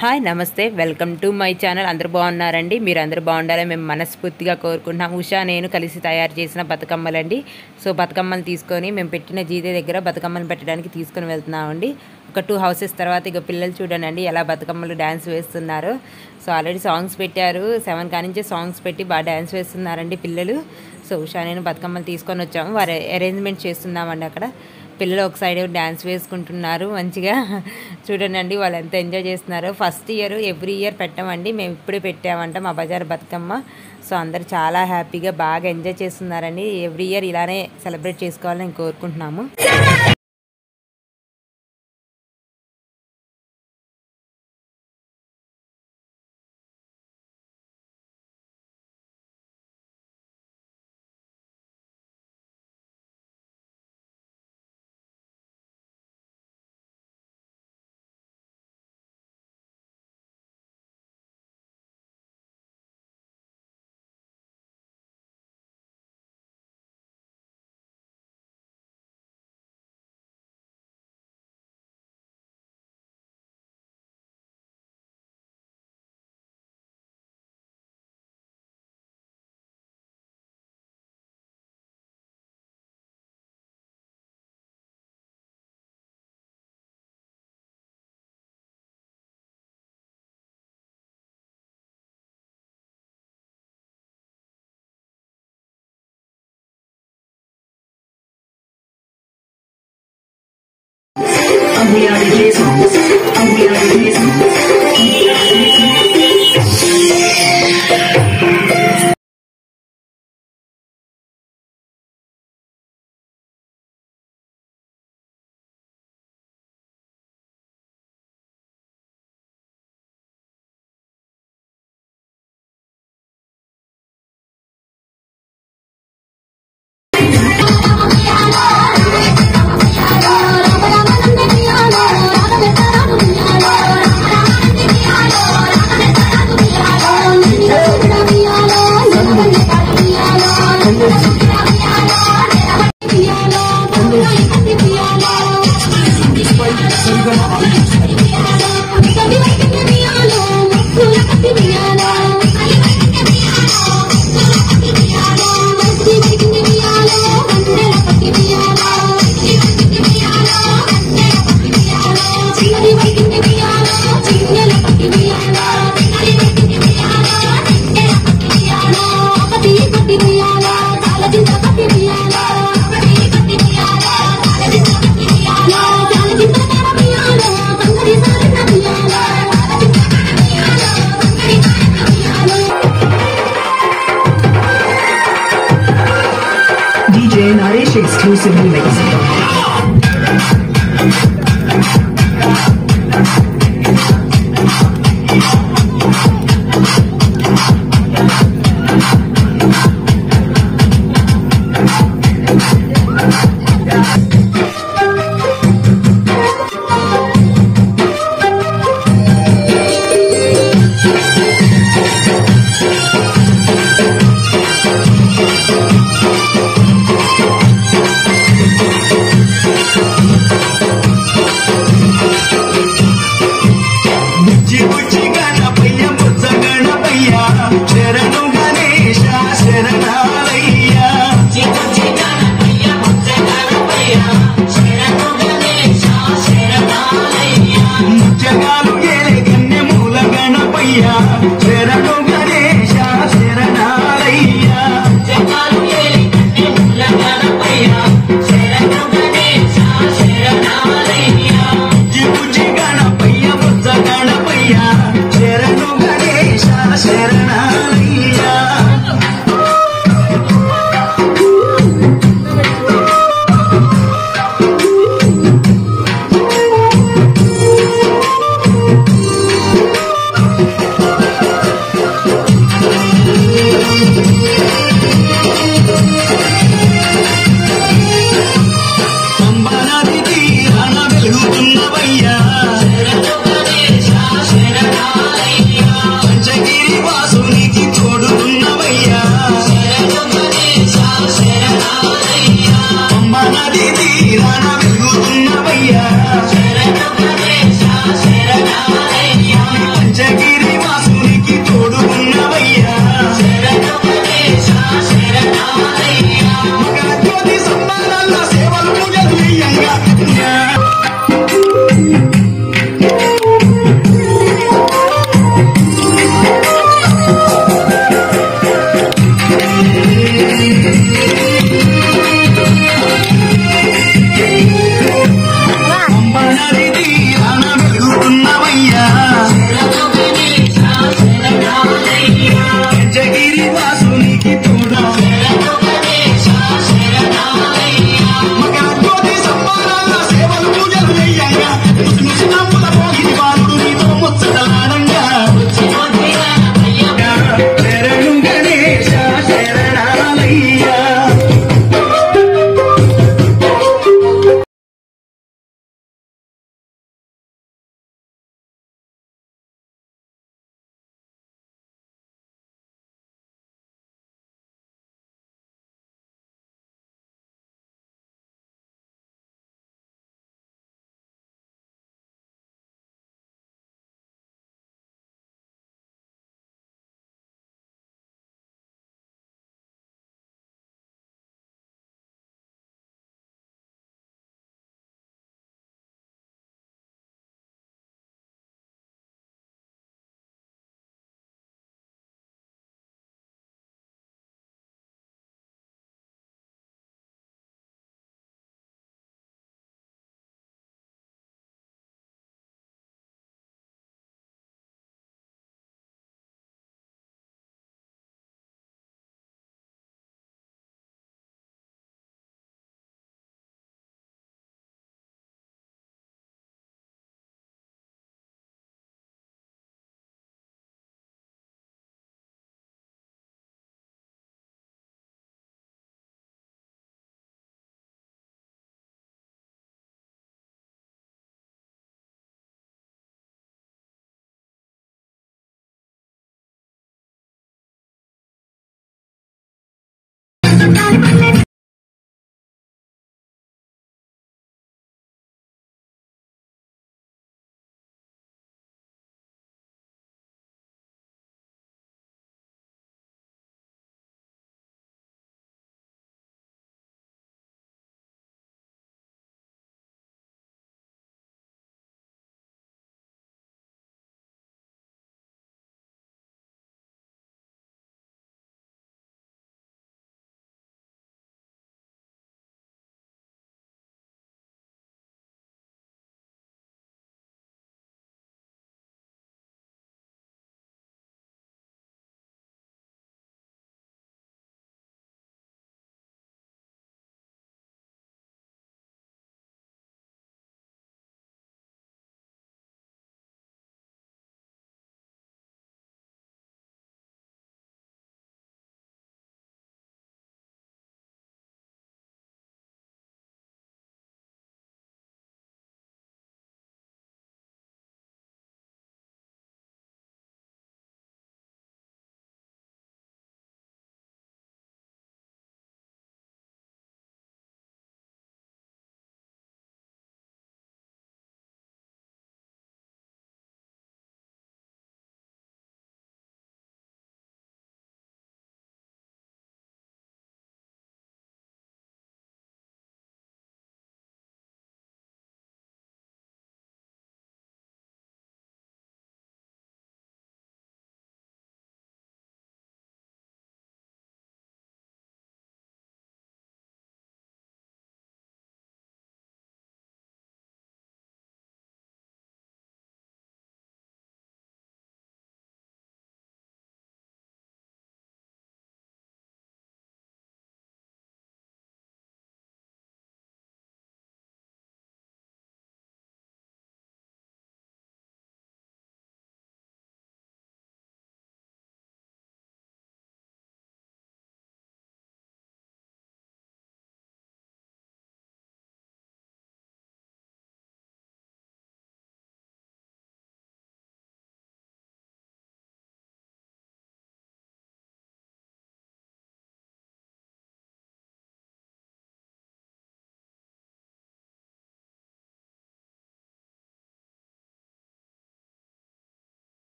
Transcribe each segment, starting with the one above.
Hi నమస్తే welcome to my channel అందరూ బాగున్నారండి మీరు అందరూ బాగుండాలని మేము మనస్ఫూర్తిగా కోరుకుంటున్నాం ఉషా నేను కలిసి తయారు చేసిన బతుకమ్మలండి సో బతుకమ్మలు తీసుకొని మేము పెట్టిన జీదే దగ్గర బతుకమ్మలు పెట్టడానికి తీసుకొని వెళ్తున్నామండి ఒక టూ హౌసెస్ తర్వాత ఇక పిల్లలు చూడండి ఎలా బతుకమ్మలు డ్యాన్స్ వేస్తున్నారు సో ఆల్రెడీ సాంగ్స్ పెట్టారు సెవెన్ కానించే సాంగ్స్ పెట్టి బాగా డ్యాన్స్ వేస్తున్నారండి పిల్లలు సో ఉషా నేను బతుకమ్మలు తీసుకొని వచ్చాము వారు అరేంజ్మెంట్ చేస్తున్నామండి అక్కడ పిల్లలు ఒక సైడ్ డ్యాన్స్ వేసుకుంటున్నారు మంచిగా చూడండి వాళ్ళు ఎంత ఎంజాయ్ చేస్తున్నారు ఫస్ట్ ఇయర్ ఎవ్రీ ఇయర్ పెట్టామండి మేము ఇప్పుడే పెట్టామంట మా బజార్ బతుకమ్మ సో అందరు చాలా హ్యాపీగా బాగా ఎంజాయ్ చేస్తున్నారండి ఎవ్రీ ఇయర్ ఇలానే సెలబ్రేట్ చేసుకోవాలని కోరుకుంటున్నాము And we are the Jason. And we are the Jason. DJ Naresh exclusive remix. Thank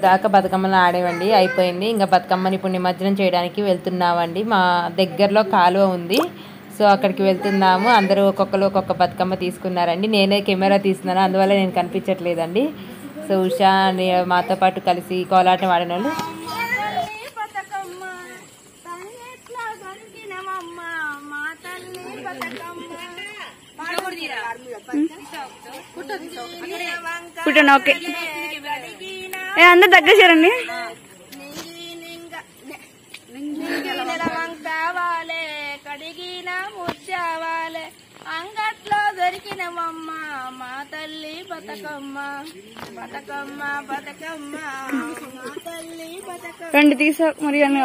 దాకా బతుకమ్మలు ఆడేవండి అయిపోయింది ఇంకా బతుకమ్మని ఇప్పుడు నిమజ్జనం చేయడానికి వెళ్తున్నామండి మా దగ్గరలో కాలువ ఉంది సో అక్కడికి వెళ్తున్నాము అందరూ ఒక్కొక్కరు ఒక్కొక్క బతుకమ్మ తీసుకున్నారండి నేనే కెమెరా తీస్తున్నాను అందువల్ల నేను కనిపించట్లేదండి సో ఉషా నే- మాతో పాటు కలిసి కోలాటం ఆడిన వాళ్ళు తల్లి బతుకమ్మ తల్లెట్లా దొరికినవమ్మ మా తల్లి బతుకమ్మ పుట్టను ఓకే ఏ అందరు దగ్గర చేరండి కావాలే కడిగిన ముచ్చావాలే అంగట్లో దొరికినవమ్మ మా తల్లి బతుకమ్మ బతుకమ్మ బతుకమ్మ మా తల్లి బతుకమ్మ రెండు తీసా మరి అని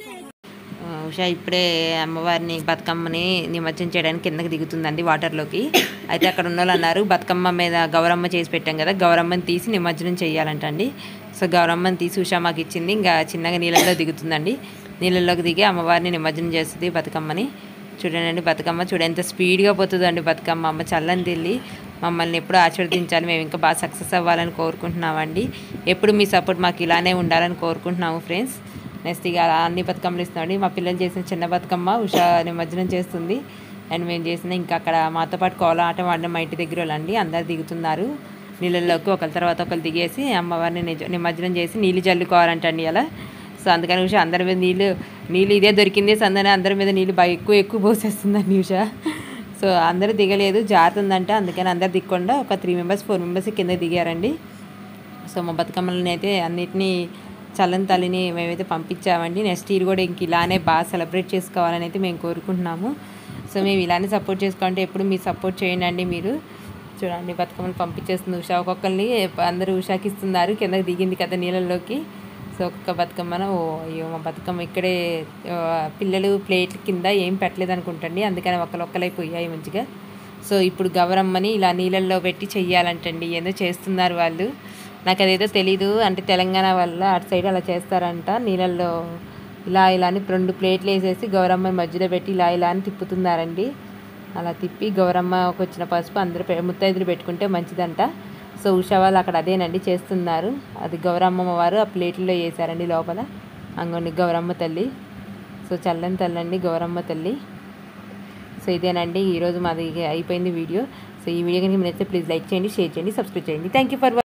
ఆ, ఉషా ఇప్పుడే అమ్మవారిని బతుకమ్మని నిమజ్జనం చేయడానికి కిందకి దిగుతుందండి వాటర్లోకి అయితే అక్కడ ఉన్న వాళ్ళు అన్నారు బతుకమ్మ మీద గౌరమ్మ చేసి పెట్టాం కదా గౌరమ్మని తీసి నిమజ్జనం చేయాలంటండి సో గౌరమ్మని తీసి ఉషా మాకు ఇచ్చింది ఇంకా చిన్నగా నీళ్ళల్లో దిగుతుందండి నీళ్ళల్లోకి దిగి అమ్మవారిని నిమజ్జనం చేస్తుంది బతుకమ్మని చూడండి బతుకమ్మ చూడ ఎంత స్పీడ్గా పోతుందండి బతుకమ్మ అమ్మ చల్లని తెల్లి మమ్మల్ని ఎప్పుడు ఆశీర్వదించాలి మేము ఇంకా బాగా సక్సెస్ అవ్వాలని కోరుకుంటున్నామండి ఎప్పుడు మీ సపోర్ట్ మాకు ఇలానే ఉండాలని కోరుకుంటున్నాము ఫ్రెండ్స్ నెక్స్ట్ ఇక అలా అన్ని బతుకమ్మలు ఇస్తున్నామండి మా పిల్లలు చేసిన చిన్న బతుకమ్మ ఉషా నిమజ్జనం చేస్తుంది అండ్ మేము చేసిన ఇంకా అక్కడ మాతో పాటు కోలాటం ఆడిన మా ఇంటి దగ్గర వాళ్ళండి అందరు దిగుతున్నారు నీళ్ళల్లోకి ఒకరి తర్వాత ఒకరు దిగేసి అమ్మవారిని నిజ నిమజ్జనం చేసి నీళ్ళు జల్లుకోవాలంటండి అలా సో అందుకని ఉష అందరి మీద నీళ్ళు నీళ్ళు ఇదే దొరికింది సందని అందరి మీద నీళ్ళు బాగా ఎక్కువ ఎక్కువ పోసేస్తుందండి ఉష సో అందరూ దిగలేదు జారుతుందంటే అందుకని అందరు దిగకుండా ఒక త్రీ మెంబర్స్ ఫోర్ మెంబర్స్ కింద దిగారండి సో మా బతుకమ్మలని అయితే అన్నిటినీ చల్లని తల్లిని మేమైతే పంపించామండి నెక్స్ట్ ఇయర్ కూడా ఇంక ఇలానే బాగా సెలబ్రేట్ చేసుకోవాలని అయితే మేము కోరుకుంటున్నాము సో మేము ఇలానే సపోర్ట్ చేసుకోవాలంటే ఎప్పుడు మీరు సపోర్ట్ చేయండి మీరు చూడండి బతుకమ్మని పంపించేస్తుంది ఉషా ఒక్కొక్కరిని అందరూ ఉషాకి ఇస్తున్నారు కిందకి దిగింది కదా నీళ్ళల్లోకి సో ఒక్కొక్క బతుకమ్మన ఓ అయ్యో మా బతుకమ్మ ఇక్కడే ఆ, పిల్లలు ప్లేట్ కింద ఏం పెట్టలేదు అనుకుంటండి అందుకని ఒక్కలొక్కలై పోయాయి మంచిగా సో ఇప్పుడు గౌరమ్మని ఇలా నీళ్ళల్లో పెట్టి చెయ్యాలంటండి ఏదో చేస్తున్నారు వాళ్ళు నాకు అదేదో తెలీదు అంటే తెలంగాణ వల్ల అటు సైడ్ అలా చేస్తారంట నీళ్ళల్లో ఇలా ఇలా అని రెండు ప్లేట్లు వేసేసి గౌరమ్మ మధ్యలో పెట్టి ఇలా ఇలా అని తిప్పుతున్నారండి అలా తిప్పి గౌరమ్మకి వచ్చిన పసుపు అందరూ పె- ముత్తైదులు పెట్టుకుంటే మంచిదంట సో ఉషా వాళ్ళు అక్కడ అదేనండి చేస్తున్నారు అది గౌరమ్మ వారు ఆ ప్లేట్లో వేసారండి లోపల అంగోండి గౌరమ్మ తల్లి సో చల్లని తల్లి అండి గౌరమ్మ తల్లి సో ఇదేనండి ఈరోజు మాది అయిపోయింది వీడియో సో ఈ వీడియో కనుక మీరు నచ్చితే ప్లీజ్ లైక్ చేయండి షేర్ చేయండి సబ్స్క్రైబ్ చేయండి థ్యాంక్ యూ ఫర్